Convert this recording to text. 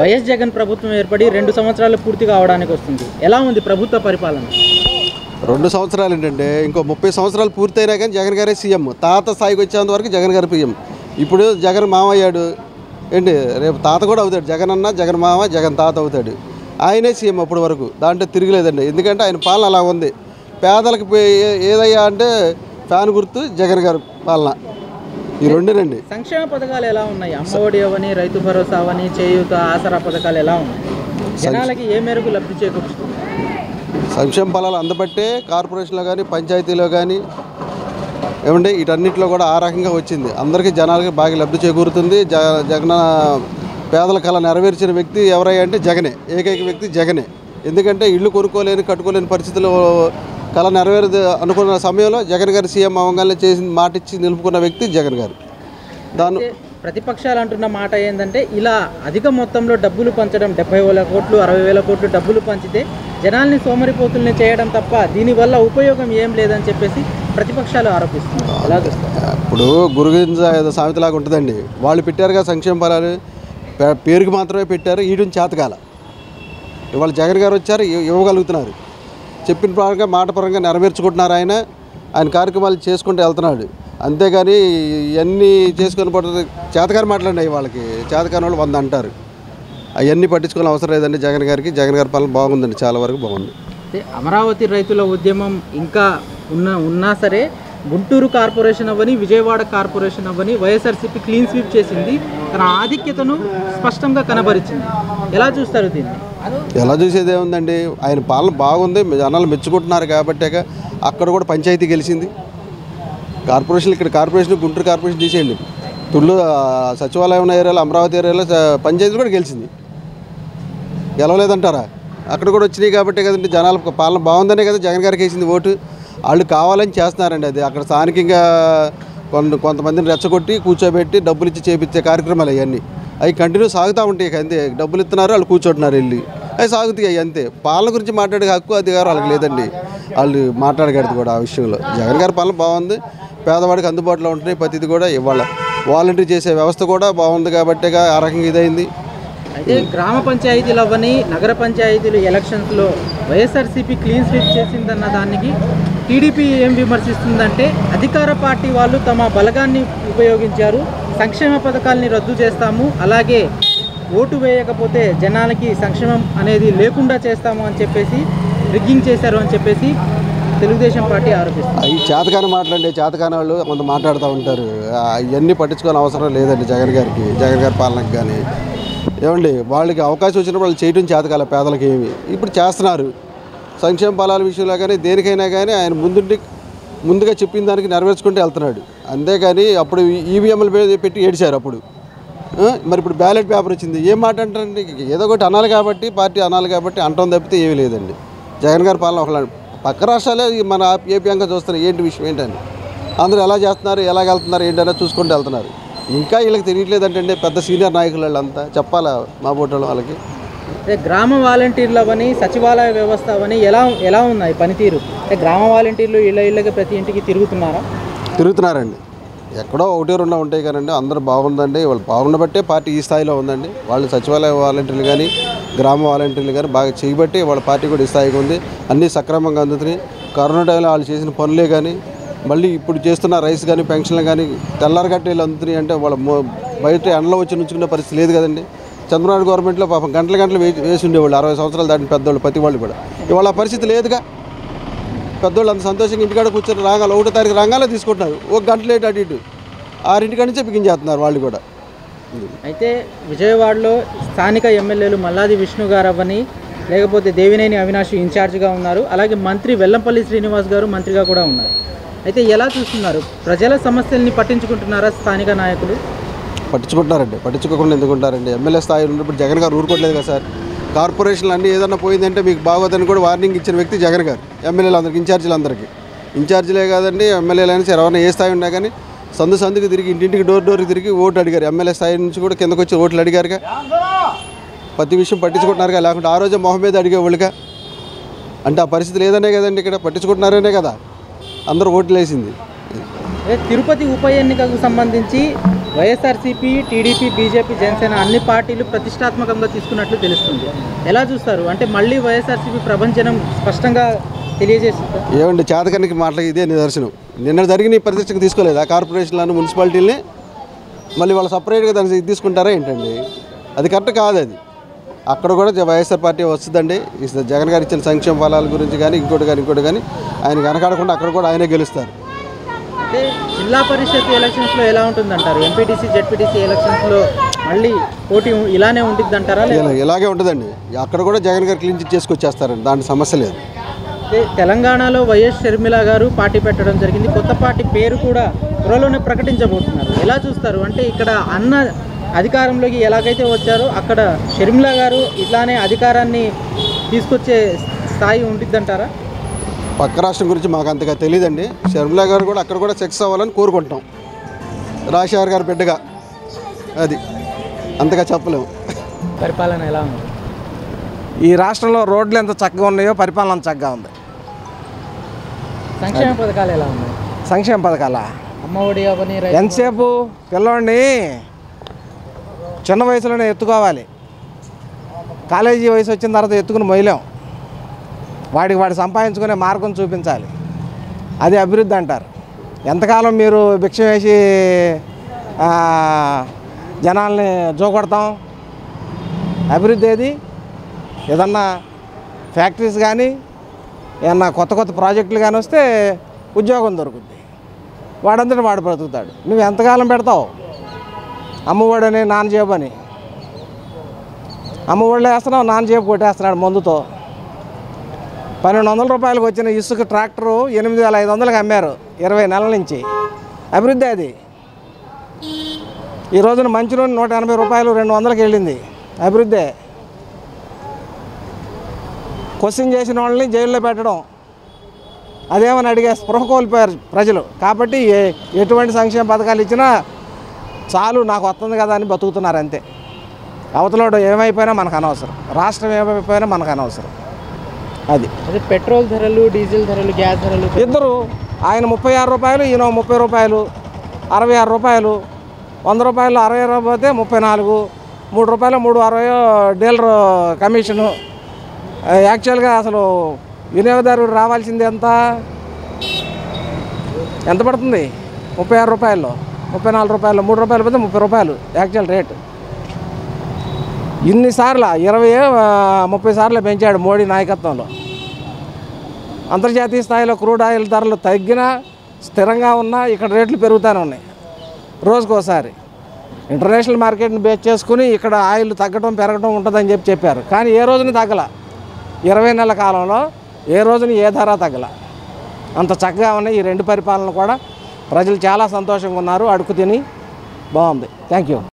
YS Jagan ప్రభుత్వం ఏర్పడి రెండు సంవత్సరాలు పూర్తి కావడానికి వస్తుంది ఎలా ఉంది ప్రభుత్వ పరిపాలన రెండు సంవత్సరాలు ఏంటంటే ఇంకో ముప్పై సంవత్సరాలు పూర్తయినా కానీ జగన్ గారే సీఎం తాత స్థాయికి వచ్చేంత వరకు జగన్ గారు పీఎం ఇప్పుడు జగన్ మామ అయ్యాడు ఏంటి రేపు తాత కూడా అవుతాడు జగన్ అన్న జగన్ మామ జగన్ తాత అవుతాడు ఆయనే సీఎం అప్పటి వరకు దాంట్లో తిరగలేదండి ఎందుకంటే ఆయన పాలన అలా ఉంది పేదలకు పే- ఏ- ఏదయ్యా అంటే ఫ్యాన్ గుర్తు జగన్ గారు పాలన ఈ రెండేనండి సంక్షేమ పథకాలు ఎలా ఉన్నాయి అమ్మఒడి అవని రైతు భరోసా అవని చేయూత ఆసరా పథకాలు ఎలా ఉన్నాయి జనాలకి ఏ మేరకు లబ్ధి చేకూరుస్తుంది సంక్షేమ ఫలాలు అందబట్టే కార్పొరేషన్లో కానీ పంచాయతీలో కానీ ఏమంటే వీటన్నిటిలో కూడా ఆ రకంగా వచ్చింది అందరికీ జనాలకి బాగా లబ్ధి చేకూరుతుంది జ జగన్ పేదల కళ నెరవేర్చిన వ్యక్తి ఎవరయ్యా అంటే జగనే ఏకైక వ్యక్తి జగనే ఎందుకంటే ఇల్లు కొనుక్కోలేని కట్టుకోలేని పరిస్థితుల్లో కళ నెరవేరదు అనుకున్న సమయంలో జగన్ గారు సీఎం అవ్వగానే చేసిన మాట ఇచ్చి నిలుపుకున్న వ్యక్తి జగన్ గారు దాని అయితే ప్రతిపక్షాలు అంటున్న మాట ఏంటంటే ఇలా అధిక మొత్తంలో డబ్బులు పంచడం డెబ్బై వేల కోట్లు అరవై వేల కోట్లు డబ్బులు పంచితే జనాల్ని సోమరిపోతుల్ని చేయడం తప్ప దీనివల్ల ఉపయోగం ఏం లేదని చెప్పేసి ప్రతిపక్షాలు ఆరోపిస్తున్నారు ఎలా చూస్తారు ఇప్పుడు గురుగింజ ఏదో సామెతలాగా ఉంటుందండి వాళ్ళు పెట్టారుగా సంక్షేమ ఫలాలు పే- పేరుకి మాత్రమే పెట్టారు ఈయడం చేతకాల ఇవాళ జగన్ గారు వచ్చారు ఇవ్- ఇవ్వగలుగుతున్నారు చెప్పిన పరంగా మాట పరంగా నెరవేర్చుకుంటున్నారు ఆయన ఆయన కార్యక్రమాలు చేసుకుంటూ వెళ్తున్నాడు అంతేగాని ఇవన్నీ చేసుకొని పడుతుంది చేతకాని మాట్లాడి వాళ్ళకి చేతకాని వాళ్ళు వంద అంటారు అవన్నీ పట్టించుకోవాల్సిన అవసరం లేదండి జగన్ గారికి జగన్ గారి పాలన బాగుందండి చాలా వరకు బాగుంది అయితే అమరావతి రైతుల ఉద్యమం ఇంకా ఉన్న ఉన్నా సరే గుంటూరు కార్పొరేషన్ అవ్వని విజయవాడ కార్పొరేషన్ అవ్వని వైఎస్ఆర్సీపీ క్లీన్ స్వీప్ చేసింది తన ఆధిక్యతను స్పష్టంగా కనబరిచింది ఎలా చూస్తారు దీన్ని ఎలా చూసేది ఏముందండి ఆయన పాలన బాగుంది జనాలు మెచ్చుకుంటున్నారు కాబట్టే అక్కడ కూడా పంచాయతీ గెలిచింది కార్పొరేషన్ ఇక్కడ కార్పొరేషన్ గుంటూరు కార్పొరేషన్ తీసేయండి తుళ్ళు ఆ, సచివాలయం ఉన్న ఏరియాలో అమరావతి ఏరియాలో స- పంచాయతీ కూడా గెలిచింది గెలవలేదంటారా అక్కడ కూడా వచ్చినాయి కాబట్టి కదండి జనాల పాలన బాగుందనే కదా జగన్ గారికి వేసింది ఓటు వాళ్ళు కావాలని చేస్తున్నారండి అది అక్కడ స్థానికంగా కొంత కొంతమందిని రెచ్చగొట్టి కూర్చోబెట్టి డబ్బులు ఇచ్చి చేపించే కార్యక్రమాలు అవన్నీ అవి కంటిన్యూ సాగుతూ ఉంటాయి ఇక అంతే డబ్బులు ఇస్తున్నారు వాళ్ళు కూర్చోంటున్నారు వెళ్ళి అవి సాగుతాయి అవి అంతే పాలన గురించి మాట్లాడే హక్కు అధికారం వాళ్ళకి లేదండి వాళ్ళు మాట్లాడగలదు కూడా ఆ విషయంలో జగన్ గారి పాలన బాగుంది పేదవాడికి అందుబాటులో ఉంటున్నాయి ప్రతిది కూడా ఇవాళ వాలంటీర్ చేసే వ్యవస్థ కూడా బాగుంది కాబట్టి ఆ రకంగా ఇదైంది అయితే గ్రామ పంచాయతీలు అవ్వని నగర పంచాయతీలు ఎలక్షన్స్లో వైఎస్ఆర్సీపీ క్లీన్ స్వీప్ చేసిందన్న దానికి టీడీపీ ఏం విమర్శిస్తుందంటే అధికార పార్టీ వాళ్ళు తమ బలగాన్ని ఉపయోగించారు సంక్షేమ పథకాల్ని రద్దు చేస్తాము అలాగే ఓటు వేయకపోతే జనాలకి సంక్షేమం అనేది లేకుండా చేస్తాము అని చెప్పేసి రిగ్గింగ్ చేశారు అని చెప్పేసి తెలుగుదేశం పార్టీ ఆరోపిస్తుంది అవి చేతకాని మాట్లాడే చేతకాని వాళ్ళు కొంత మాట్లాడుతూ ఉంటారు అవన్నీ పట్టించుకోని అవసరం లేదండి జగన్ గారికి జగన్ గారి పాలనకు కానీ ఏమండి వాళ్ళకి అవకాశం వచ్చినప్పుడు వాళ్ళు చేయడం చేతకాల పేదలకి ఏమి ఇప్పుడు చేస్తున్నారు సంక్షేమ ఫలాల విషయంలో కానీ దేనికైనా కానీ ఆయన ముందుండి ముందుగా చెప్పిన దానికి నెరవేర్చుకుంటూ వెళ్తున్నాడు అంతేగాని అప్పుడు ఈవీఎంలు పెట్టి ఏడిచారు అప్పుడు ఆ, మరి ఇప్పుడు బ్యాలెట్ పేపర్ వచ్చింది ఏం మాట అంటారండి ఏదో ఒకటి అనాలి కాబట్టి పార్టీ అనాలి కాబట్టి అంటం తప్పితే ఏమీ లేదండి జగన్ గారి పాలన ఒకలా పక్క రాష్ట్రాలే ఈ మన ఏపీ అంగా చూస్తున్నారు ఏంటి విషయం ఏంటని అందరూ ఎలా చేస్తున్నారు ఎలా వెళ్తున్నారు ఏంటనే చూసుకుంటూ వెళ్తున్నారు ఇంకా వీళ్ళకి తెలియట్లేదంటే పెద్ద సీనియర్ నాయకులు వాళ్ళంతా చెప్పాలా మా బోటోళ్ళు వాళ్ళకి అంటే గ్రామ వాలంటీర్లు అవని సచివాలయ వ్యవస్థ అవని ఎలా ఎలా ఉన్నాయి పనితీరు అంటే గ్రామ వాలంటీర్లు ఇళ్ళ ఇళ్ళకి ప్రతి ఇంటికి తిరుగుతున్నారా తిరుగుతున్నారండి ఎక్కడో ఒకటి రెండు ఉంటాయి కానండి అందరూ బాగుందండి వాళ్ళు బాగుండబట్టే పార్టీ ఈ స్థాయిలో ఉందండి వాళ్ళు సచివాలయ వాలంటీర్లు కానీ గ్రామ వాలంటీర్లు కానీ బాగా చేయబట్టి వాళ్ళ పార్టీ కూడా ఈ స్థాయికి ఉంది అన్నీ సక్రమంగా అందుతున్నాయి కరోనా టైంలో వాళ్ళు చేసిన పనులే కానీ మళ్ళీ ఇప్పుడు చేస్తున్న రైస్ కానీ పెన్షన్లు కానీ తెల్లారగట్ట వీళ్ళు అందుతున్నాయి అంటే వాళ్ళ మో- బయట ఎండలో వచ్చి నుంచుకునే పరిస్థితి లేదు కదండి చంద్రబాబు గవర్నమెంట్లో పాపం గంటల గంటలు వే వేసి ఉండేవాళ్ళు అరవై సంవత్సరాలు దాటిన పెద్దవాళ్ళు ప్రతి వాళ్ళు కూడా ఇవాళ ఆ పరిస్థితి లేదుగా పెద్దోళ్ళు అంత సంతోషంగా ఇంటికాడ కూర్చొని రాగాలి ఒకటో తారీఖు రాగాలే తీసుకుంటున్నారు ఒక గంట లేట్ అటు ఇటు ఆరింటికాడ నుంచే బిగించేస్తున్నారు వాళ్ళు కూడా అయితే విజయవాడలో స్థానిక ఎమ్మెల్యేలు మల్లాది విష్ణు గారు అవ్వని లేకపోతే దేవినేని అవినాష్ ఇన్ఛార్జ్గా ఉన్నారు అలాగే మంత్రి వెల్లంపల్లి శ్రీనివాస్ గారు మంత్రిగా కూడా ఉన్నారు అయితే ఎలా చూస్తున్నారు ప్రజల సమస్యల్ని పట్టించుకుంటున్నారా స్థానిక నాయకులు పట్టించుకుంటారండి పట్టించుకోకుండా ఎందుకుంటారండి ఎమ్మెల్యే స్థాయిలో ఉన్నప్పుడు జగన్ గారు ఊరుకోవట్లేదు కదా సార్ కార్పొరేషన్లు అన్నీ ఏదన్నా పోయిందంటే మీకు బాగోదని కూడా వార్నింగ్ ఇచ్చిన వ్యక్తి జగన్ గారు ఎమ్మెల్యేలు అందరికి ఇన్ఛార్జీలు అందరికీ ఇన్ఛార్జీలే కాదండి ఎమ్మెల్యేలు అయినా సరే ఎవరైనా ఏ స్థాయి ఉన్నా కానీ సందు సందుకి తిరిగి ఇంటింటికి డోర్ డోర్కి తిరిగి ఓటు అడిగారు ఎమ్మెల్యే స్థాయి నుంచి కూడా కిందకు వచ్చి ఓట్లు అడిగారుగా ప్రతి విషయం పట్టించుకుంటున్నారుగా లేకుంటే ఆ రోజే మొహం మీద అడిగేవాళ్ళుగా అంటే ఆ పరిస్థితి లేదనే కదండి ఇక్కడ పట్టించుకుంటున్నారనే కదా అందరూ ఓట్లు వేసింది అదే తిరుపతి ఉప ఎన్నికకు సంబంధించి వైఎస్ఆర్సీపీ టీడీపీ బీజేపీ జనసేన అన్ని పార్టీలు ప్రతిష్టాత్మకంగా తీసుకున్నట్లు తెలుస్తుంది ఎలా చూస్తారు అంటే మళ్ళీ వైఎస్ఆర్సీపీ ప్రభంజనం స్పష్టంగా తెలియజేస్తుంది ఏమండి చేతకానికి మాటలకి ఇదే నిదర్శనం నిన్న జరిగిన ఈ ప్రతిష్టకు తీసుకోలేదు ఆ కార్పొరేషన్లను మున్సిపాలిటీలని మళ్ళీ వాళ్ళు సపరేట్గా దాన్ని తీసుకుంటారా ఏంటండి అది కరెక్ట్ కాదు అది అక్కడ కూడా జ- వైఎస్ఆర్ పార్టీ వస్తుందండి ఈ స- జగన్ గారు ఇచ్చిన సంక్షేమ ఫలాల గురించి కానీ ఇంకోటి కానీ ఇంకోటి కానీ ఆయన వెనకాడకుండా అక్కడ కూడా ఆయనే గెలుస్తారు అంటే జిల్లా పరిషత్ ఎలక్షన్స్లో ఎలా ఉంటుందంటారు ఎంపీటీసీ జెడ్పీటీసీ ఎలక్షన్స్లో మళ్ళీ పోటీ ఉ- ఇలానే ఉంటుందంటారా లేదా ఇలా- ఇలాగే ఉంటుందండి అక్కడ కూడా జగన్ గారు క్లీన్ చిట్ చేసుకొచ్చేస్తారండి దాంట్లో సమస్య లేదు అయితే తెలంగాణలో వైఎస్ షర్మిల గారు పార్టీ పెట్టడం జరిగింది కొత్త పార్టీ పేరు కూడా త్వరలోనే ప్రకటించబోతున్నారు ఎలా చూస్తారు అంటే ఇక్కడ అన్న అధికారంలోకి ఎలాగైతే వచ్చారో అక్కడ షర్మిల గారు ఇట్లానే అధికారాన్ని తీసుకొచ్చే స్థాయి ఉంటుందంటారా పక్క రాష్ట్రం గురించి మాకు అంతగా తెలియదండి షర్మిలా గారు కూడా అక్కడ కూడా సెక్స్ అవ్వాలని కోరుకుంటాం రాజశేఖర్ గారు బిడ్డగా అది అంతగా చెప్పలేము పరిపాలన ఎలా ఉంది ఈ రాష్ట్రంలో రోడ్లు ఎంత చక్కగా ఉన్నాయో పరిపాలన అంత చక్కగా ఉంది సంక్షేమ పథకాలు ఎలా ఉన్నాయి సంక్షేమ పథకాల అమ్మ ఒడి అవని రైతు ఎంతసేపు పిల్లోడిని చిన్న వయసులోనే ఎత్తుకోవాలి కాలేజీ వయసు వచ్చిన తర్వాత ఎత్తుకుని మొయ్యలేం వాడికి వాడు సంపాదించుకునే మార్గం చూపించాలి అది అభివృద్ధి అంటారు ఎంతకాలం మీరు భిక్ష వేసి ఆ, జనాల్ని జోకొడతాం అభివృద్ధి ఏది ఏదన్నా ఫ్యాక్టరీస్ కానీ ఏమన్నా కొత్త కొత్త ప్రాజెక్టులు కానీ వస్తే ఉద్యోగం దొరుకుద్ది వాడంతటి వాడు బ్రతుకుతాడు నువ్వు ఎంతకాలం పెడతావు అమ్మఒడని నాన్న జేబు అని అమ్మఒడిలో వేస్తున్నావు నాన్న జేబు కొట్టేస్తున్నాడు మందుతో పన్నెండు వందల రూపాయలకు వచ్చిన ఇసుక ట్రాక్టరు ఎనిమిది వేల ఐదు వందలకు అమ్మారు ఇరవై నెలల నుంచి అభివృద్ధి అది ఈ రోజున మంచి నూనె నూట ఎనభై రూపాయలు రెండు వందలకి వెళ్ళింది అభివృద్ధే క్వశ్చన్ చేసిన వాళ్ళని జైల్లో పెట్టడం అదేమని అడిగే స్పృహ కోల్పోయారు ప్రజలు కాబట్టి ఏ- ఎటువంటి సంక్షేమ పథకాలు ఇచ్చినా చాలు నాకు వస్తుంది కదా అని బతుకుతున్నారు అంతే అవతలోడు ఏమైపోయినా మనకు అనవసరం రాష్ట్రం ఏమైపోయినా మనకు అనవసరం అది అదే పెట్రోల్ ధరలు డీజిల్ ధరలు గ్యాస్ ధరలు ఇద్దరు ఆయన ముప్పై ఆరు రూపాయలు ఈయన ముప్పై రూపాయలు అరవై ఆరు రూపాయలు వంద రూపాయలు అరవై రూపాయలు పోతే ముప్పై నాలుగు మూడు రూపాయలు మూడు అరవై డీలర్ కమిషను ఆ, యాక్చువల్గా అసలు వినియోగదారుడు రావాల్సింది ఎంత ఎంత పడుతుంది ముప్పై ఆరు రూపాయలు ముప్పై నాలుగు రూపాయలు మూడు రూపాయలు పోతే ముప్పై రూపాయలు యాక్చువల్ రేటు ఇన్నిసార్లు ఇరవై ముప్పై సార్లు పెంచాడు మోడీ నాయకత్వంలో అంతర్జాతీయ స్థాయిలో క్రూడ్ ఆయిల్ ధరలు తగ్గినా స్థిరంగా ఉన్నా ఇక్కడ రేట్లు పెరుగుతూనే ఉన్నాయి రోజుకోసారి ఇంటర్నేషనల్ మార్కెట్ని బేస్ చేసుకుని ఇక్కడ ఆయిల్ తగ్గడం పెరగడం ఉంటుందని చెప్పి చెప్పారు కానీ ఏ రోజుని తగ్గల ఇరవై నెలల కాలంలో ఏ రోజుని ఏ ధర తగ్గల అంత చక్కగా ఉన్నాయి ఈ రెండు పరిపాలన కూడా ప్రజలు చాలా సంతోషంగా ఉన్నారు అడుగు తిని బాగుంది థ్యాంక్ యూ